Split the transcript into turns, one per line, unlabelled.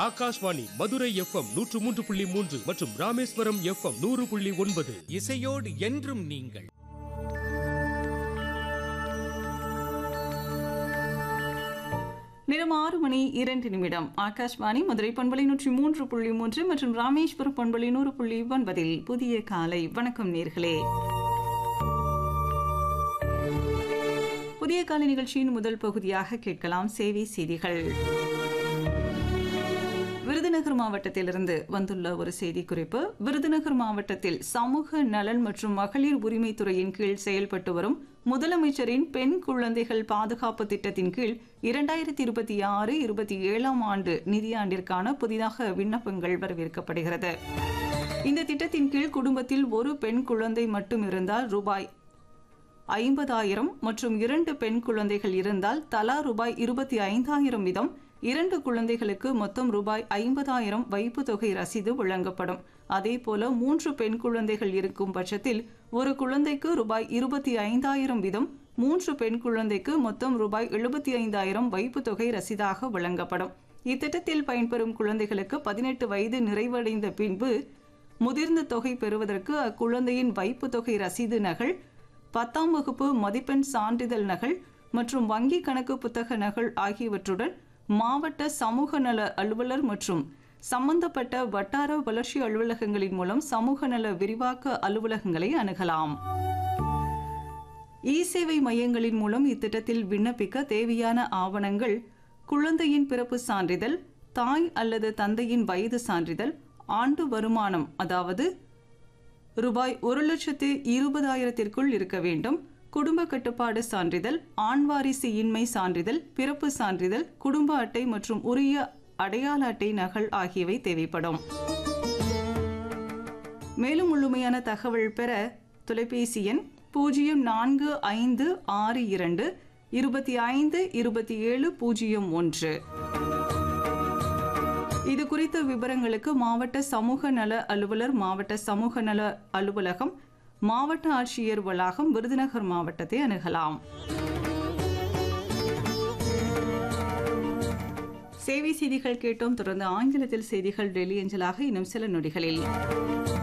Akashvani Madurai FM நூற்று மூன்று புள்ளி மூன்று மற்றும் ராமேஸ்வரம் எஃப்எம் நூறு புள்ளி ஒன்பது
இசையோடு என்றும் நீங்கள்
நேரம் ஆறு மணி இரண்டு நிமிடம் ஆகாஷ்வாணி மதுரை பண்பலை நூற்றி மூன்று புள்ளி மூன்று மற்றும் ராமேஸ்வரம் பண்பலை நூறு புள்ளி ஒன்பதில் புதிய காலை வணக்கம் நேர்களே புதிய காலை நிகழ்ச்சியின் முதல் பகுதியாக கேட்கலாம் சேவை செய்திகள் விருதுநகர் மாவட்டத்திலிருந்து வந்துள்ள ஒரு செய்தி குறிப்பு விருதுநகர் மாவட்டத்தில் சமூக நலன் மற்றும் மகளிர் உரிமைத்துறையின் கீழ் செயல்பட்டு வரும் முதலமைச்சரின் பெண் குழந்தைகள் பாதுகாப்பு திட்டத்தின் கீழ் இரண்டாயிரத்தி இருபத்தி ஆறு இருபத்தி ஏழாம் ஆண்டு நிதியாண்டிற்கான புதிதாக விண்ணப்பங்கள் வரவேற்கப்படுகிறது இந்த திட்டத்தின் கீழ் குடும்பத்தில் ஒரு பெண் குழந்தை மட்டும் இருந்தால் ரூபாய் ஐம்பதாயிரம் மற்றும் இரண்டு பெண் குழந்தைகள் இருந்தால் தலா ரூபாய் இருபத்தி ஐந்தாயிரம் வீதம் இரண்டு குழந்தைகளுக்கு மொத்தம் ரூபாய் ஐம்பதாயிரம் வைப்பு தொகை ரசீது வழங்கப்படும் அதேபோல மூன்று பெண் குழந்தைகள் இருக்கும் பட்சத்தில் ஒரு குழந்தைக்கு ரூபாய் இருபத்தி ஐந்தாயிரம் வீதம் மூன்று பெண் குழந்தைக்கு மொத்தம் ரூபாய் எழுபத்தி ஐந்தாயிரம் வைப்பு தொகை ரசீதாக வழங்கப்படும் இத்திட்டத்தில் பயன்பெறும் குழந்தைகளுக்கு பதினெட்டு வயது நிறைவடைந்த பின்பு முதிர்ந்த தொகை பெறுவதற்கு அக்குழந்தையின் வைப்பு தொகை ரசீது நகல் பத்தாம் வகுப்பு மதிப்பெண் சான்றிதழ் நகல் மற்றும் வங்கி கணக்கு புத்தக நகல் ஆகியவற்றுடன் மாவட்ட சமூக நல அலுவலர் மற்றும் சம்பந்தப்பட்ட வட்டார வளர்ச்சி அலுவலகங்களின் மூலம் சமூக நல விரிவாக்க அலுவலகங்களை அணுகலாம் இ சேவை மையங்களின் மூலம் இத்திட்டத்தில் விண்ணப்பிக்க தேவையான ஆவணங்கள் குழந்தையின் பிறப்பு சான்றிதழ் தாய் அல்லது தந்தையின் வயது சான்றிதழ் ஆண்டு வருமானம் அதாவது ரூபாய் ஒரு லட்சத்து இருபதாயிரத்திற்குள் இருக்க வேண்டும் குடும்ப கட்டுப்பாடு சான்றிதழ் ஆண் வாரிசு இன்மை சான்றிதழ் பிறப்பு சான்றிதழ் குடும்ப அட்டை மற்றும் உரிய அடையாள அட்டை நகல் ஆகியவை தேவைப்படும் மேலும் முழுமையான தகவல் பெற தொலைபேசி எண் பூஜ்ஜியம் நான்கு ஐந்து ஆறு இரண்டு இருபத்தி ஐந்து இருபத்தி ஏழு பூஜ்ஜியம் ஒன்று இது குறித்த விவரங்களுக்கு மாவட்ட சமூக நல அலுவலர் மாவட்ட சமூக நல அலுவலகம் மாவட்ட ஆட்சியர் வளாகம் விருதுநகர் மாவட்டத்தை அணுகலாம் சேவை செய்திகள் கேட்டோம் தொடர்ந்து ஆங்கிலத்தில் செய்திகள் டெல்லி அஞ்சலாக இன்னும் சில நொடிகளில்